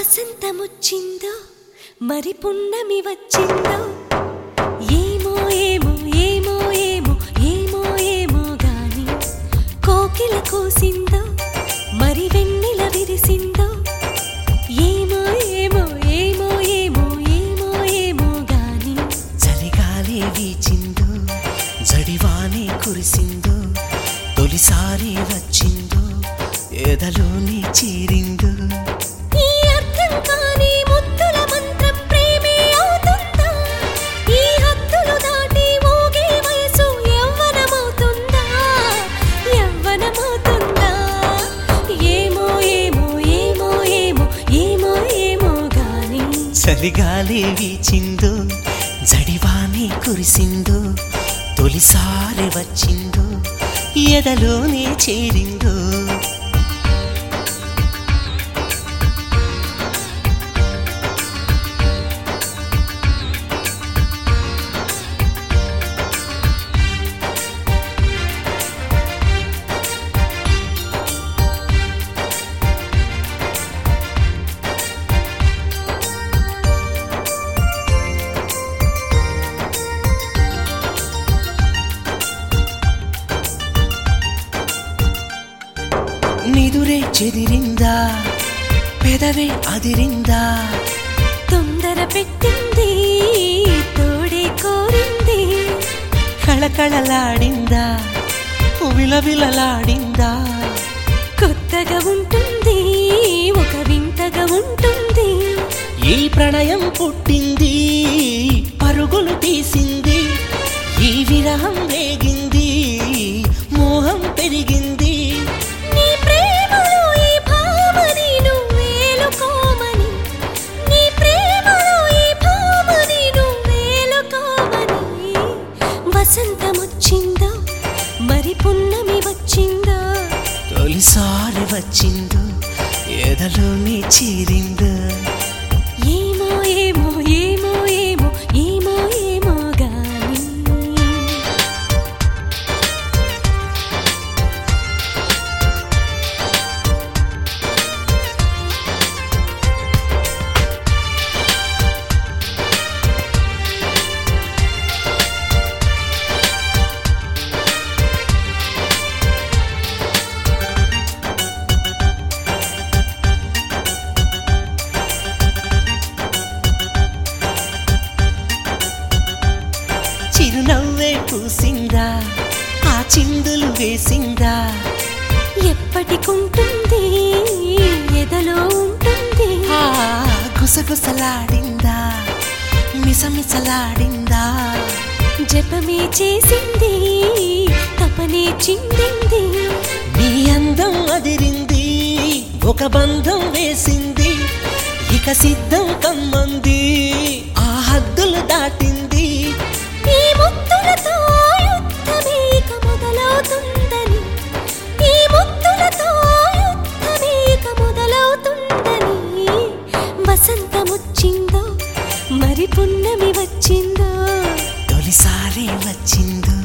వసంతమొచ్చిందో మరి పున్నమి వచ్చిందో ఏమో ఏమో ఏమో ఏమో ఏమో ఏమో గాని కోకిల కూసిందో మరి వెన్నెల విరిసిందో ఏమో ఏమో ఏమో ఏమో ఏమో ఏమో గాని చలిగాలి వీచిందో జడివానే కురిసిందో తొలిసారి వచ్చిందో ఎదలోని చీరిందో ఈ అర్థం కాని ముద్దుల మంత్రం ప్రేమే అవుతుందా ఈ హద్దులు దాటి ఊగే వయసు యవ్వనమవుతుందా యవ్వనమవుతుందా ఏమో ఏమో ఏమో ఏమో ఏమో ఏమో గాని చలిగాలి వీచిందో జడివానే కురిసిందో తొలిసారి వచ్చిందో ఎదలోనే చేరిందో నిదురే చెదిరిందా పెదవే అదిరిందా తొందర పెట్టింది తోడే కోరింది కళకళలాడిందా విలవిలలాడిందా కొత్తగా ఉంటుంది ఒక వింతగా ఉంటుంది ఈ ప్రణయం పుట్టింది పరుగులు తీసింది ఈ విరహం రేగింది మోహం పెరిగింది నీ ప్రేమలో ఈ భామని నువ్వేలుకోమని నీ ప్రేమలో ఈ భామని నువ్వేలుకోమని వసంతమొచ్చిందో మరి పున్నమి వచ్చిందో తొలిసారి వచ్చిందో ఎదలోని చీరిందో ఏమో ఏమో ఏమో ఏమో ఏమో ఏమో గాని చిరునవ్వే పూసిందా ఆ చిందులు వేసిందా ఎప్పటికుంటుంది ఎదలో ఉంటుంది ఆ గుసగుసలాడిందా మిసమిసలాడిందా జపమే చేసింది తపనే చిందింది నీ అందం అదిరింది ఒక బంధం వేసింది ఇక సిద్ధం కమ్మంది ఆ హద్దులు దాటింది ఈ ముద్దులతో యుద్ధమే ఇక మొదలవుతుందని ఈ ముద్దులతో యుద్ధమే ఇక మొదలవుతుందని వసంతమొచ్చిందో మరి పున్నమి వచ్చిందో తొలిసారి వచ్చిందో